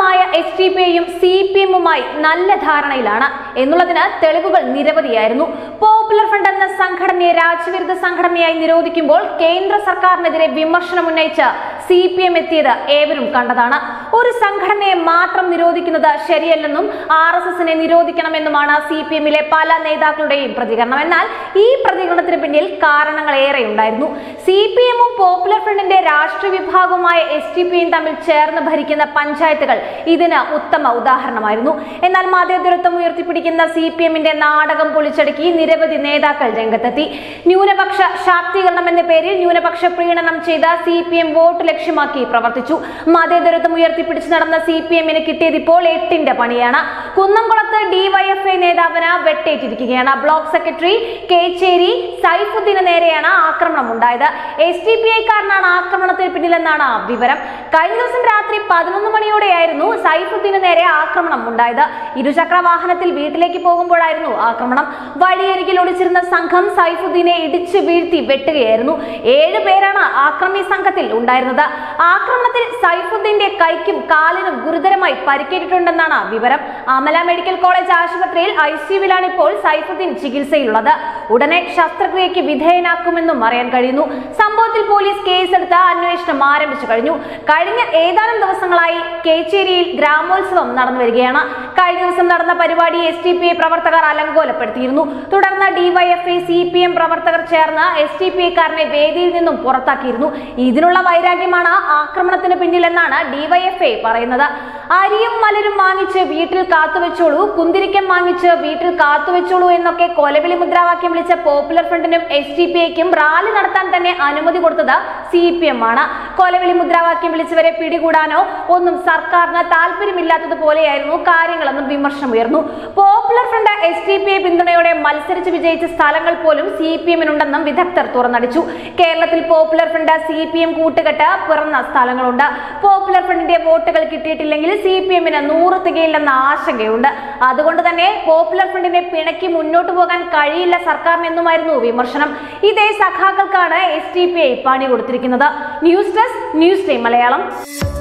വിഭാഗമായ S T P ഐയും C P എമ്മുമായി നല്ല ധാരണയിലാണ് എന്നുള്ളതിന് തെളിവുകൾ നിരവധിയായിരുന്നു പോപ്പുലർ ഫ്രണ്ട് എന്ന സംഘടനയെ രാജ്യവിരുദ്ധ സംഘടനയായി നിരോധിക്കുമ്പോൾ കേന്ദ്ര സർക്കാരിനെതിരെ വിമർശനം ഉന്നയിച്ച് സി പി എം എത്തിയത് ഏവരും കണ്ടതാണ് ഒരു സംഘടനയെ മാത്രം നിരോധിക്കുന്നത് ശരിയല്ലെന്നും ആർ എസ് എസിനെ നിരോധിക്കണമെന്നുമാണ് സി പി എമ്മിലെ പല നേതാക്കളുടെയും പ്രതികരണം എന്നാൽ ഈ പ്രതികരണത്തിന് പിന്നിൽ കാരണങ്ങൾ ഏറെ ഉണ്ടായിരുന്നു സി പി എമ്മും പോപ്പുലർ ഫ്രണ്ടിന്റെ രാഷ്ട്രീയ വിഭാഗവുമായ എസ് ടി പിയും തമ്മിൽ ചേർന്ന് ഭരിക്കുന്ന പഞ്ചായത്തുകൾ ഇതിന് ഉത്തമ ഉദാഹരണമായിരുന്നു എന്നാൽ മതേതരത്വം ഉയർത്തിപ്പിടിക്കുന്ന സി പി എമ്മിന്റെ നാടകം പൊളിച്ചടുക്കി നിരവധി നേതാക്കൾ രംഗത്തെത്തി ന്യൂനപക്ഷ ശാക്തീകരണം എന്ന പേരിൽ ന്യൂനപക്ഷ പ്രീണനം ചെയ്ത സി പി എം വോട്ട് ലക്ഷ്യമാക്കി പ്രവർത്തിച്ചു മതേതരത്വം ഉയർത്തിപ്പിടിച്ച് നടന്ന സി പി എമ്മിന് കിട്ടിയത് ഇപ്പോൾ എട്ടിന്റെ പണിയാണ് കുന്നംകുളത്ത് ഡിവൈഎഫ്ഐ നേതാവിന് വെട്ടേറ്റിരിക്കുകയാണ് ബ്ലോക്ക് സെക്രട്ടറി കേച്ചേരി സൈഫുദ്ദീന് നേരെയാണ് ആക്രമണം ഉണ്ടായത് എസ് ടി പി ഐക്കാരനാണ് ആക്രമണത്തിന് പിന്നിലെന്നാണ് വിവരം കഴിഞ്ഞ ദിവസം രാത്രി പതിനൊന്ന് മണിയോടെയായിരുന്നു സൈഫുദ്ദീന് നേരെ ആക്രമണം ഉണ്ടായത് ഇരുചക്ര വാഹനത്തിൽ വീട്ടിലേക്ക് പോകുമ്പോഴായിരുന്നു ആക്രമണം വഴിയരികിൽ ഒളിച്ചിരുന്ന സംഘം സൈഫുദ്ദീനെ ഇടിച്ചു വീഴ്ത്തി വെട്ടുകയായിരുന്നു ഏഴ് പേരാണ് ആക്രമി സംഘത്തിൽ ഉണ്ടായിരുന്നത് ആക്രമണത്തിൽ സൈഫുദ്ദീന്റെ കൈക്കും കാലിനും ഗുരുതരമായി പരിക്കേറ്റിട്ടുണ്ടെന്നാണ് വിവരം അമല മെഡിക്കൽ കോളേജ് ആശുപത്രിയിൽ ഐ സിയുവിലാണ് ഇപ്പോൾ സൈഫുദ്ദീൻ ചികിത്സയിലുള്ളത് ഉടനെ ശസ്ത്രക്രിയയ്ക്ക് വിധേയനാക്കുമെന്നും അറിയാൻ കഴിയുന്നു സംഭവത്തിൽ പോലീസ് കേസെടുത്ത് അന്വേഷണം ആരംഭിച്ചു കഴിഞ്ഞു കഴിഞ്ഞ ഏതാനും ദിവസങ്ങളായി കേച്ചേരിയിൽ ഗ്രാമോത്സവം നടന്നു വരികയാണ് കഴിഞ്ഞ ദിവസം നടന്ന പരിപാടി എസ് ടി പി ഐ പ്രവർത്തകർ അലങ്കോലപ്പെടുത്തിയിരുന്നു തുടർന്ന് ഡിവൈഎഫ്ഐ സി പി എം പ്രവർത്തകർ ചേർന്ന് എസ് ടി പി ഐക്കാരനെ വേദിയിൽ നിന്നും പുറത്താക്കിയിരുന്നു ഇതിനുള്ള വൈരാഗ്യമാണ് ആക്രമണത്തിന് പിന്നിലെന്നാണ് ഡിവൈഎഫ്ഐ പറയുന്നത് അരിയും മലരും വാങ്ങിച്ച് വീട്ടിൽ കാത്തുവെച്ചോളൂ കുന്തിരിക്കം വാങ്ങിച്ച് വീട്ടിൽ കാത്തുവെച്ചോളൂ എന്നൊക്കെ കൊലവിളി മുദ്രാവാക്യം വിളിച്ച പോപ്പുലർ ഫ്രണ്ടിനും എസ് ടി പി ഐക്കും റാലി നടത്താൻ തന്നെ അനുമതി കൊടുത്തത് സി പി എം ആണ് കൊലവിളി മുദ്രാവാക്യം വിളിച്ചവരെ പിടികൂടാനോ ഒന്നും സർക്കാരിന് താല്പര്യമില്ലാത്തതുപോലെയായിരുന്നു കാര്യങ്ങളെന്നും വിമർശനം ഉയർന്നു popular front S T P I പിന്തുണയോടെ മത്സരിച്ച് വിജയിച്ച സ്ഥലങ്ങൾ പോലും സി പി എമ്മിനുണ്ടെന്നും വിദഗ്ധർ തുറന്നടിച്ചു കേരളത്തിൽ popular front C P M കൂട്ടുകെട്ട് പിറന്ന സ്ഥലങ്ങളുണ്ട് പോപ്പുലർ ഫ്രണ്ടിന്റെ വോട്ടുകൾ കിട്ടിയിട്ടില്ലെങ്കിൽ സി പി എമ്മിന് നൂറ് തികയില്ലെന്ന ആശങ്കയുണ്ട് അതുകൊണ്ട് തന്നെ പോപ്പുലർ ഫ്രണ്ടിനെ പിണക്കി മുന്നോട്ട് പോകാൻ കഴിയില്ല സർക്കാരിനെന്നുമായിരുന്നു വിമർശനം ഇതേ സഖാക്കൾക്കാണ് എസ് ടി പി ഐ പണി കൊടുത്തിരിക്കുന്നത് news desk news time Malayalam